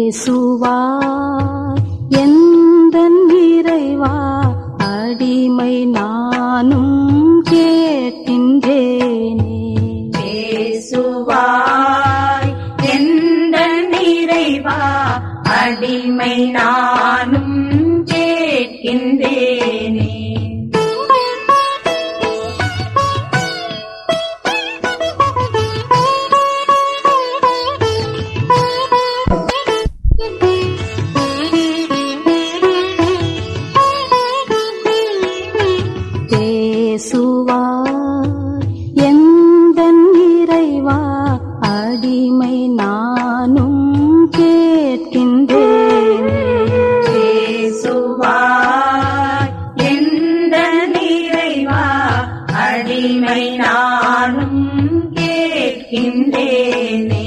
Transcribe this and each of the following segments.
பேசுவார் எந்த இறைவா அடிமை நானும் கேட்கின்றேனே பேசுவாய் எந்த நிறைவா அடிமை நானும் கேட்கின்றேனே பேசுவார் எந்த இறைவா அடிமை நானும் கேட்கின்றேனே பேசுவாய் எந்த நிறைவா அடிமை நானும் கேட்கின்றேனே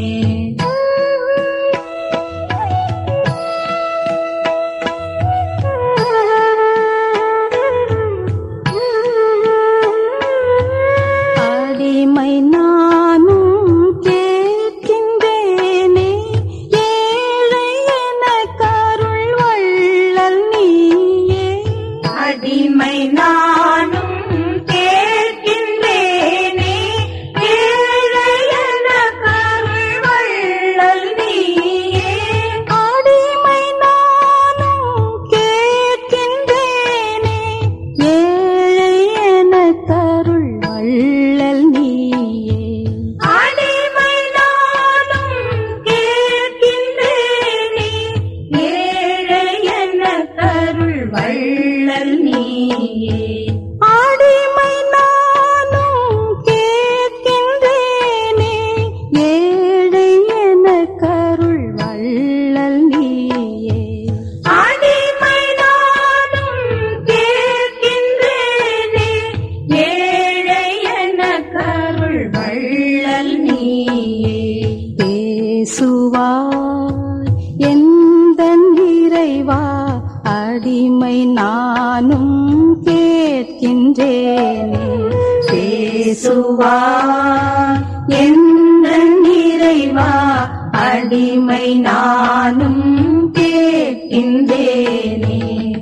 அடிமை நானும் கேட்கின்றேனே ஏழை என கருள் வள்ளல் நீயே அடிமை நானும் கேட்கின்றேனே ஏழையன கருள் வள்ளல் நீயே அடிமை நானும் கேட்கின்றேனே ஏழை என கருள் வள்ளல் நீயே அடிமை நானும் கேட்கின்றேனே ஏழையன கருள் வள்ளல் நீயே அடிமை நானும் கேட்கின்றேனே ஏழை என கருள் வள்ளல் நீயே அடிமை நானும் கேட்கின்றேனே ஏழையன கருள் வள்ளல் நீயே பேசுவார் எந்த இறைவா அடிமை நானும் கேட்கின்றேனே பேசுவார் எந்த நிறைவா அடிமை நானும் கேட்கின்றேனே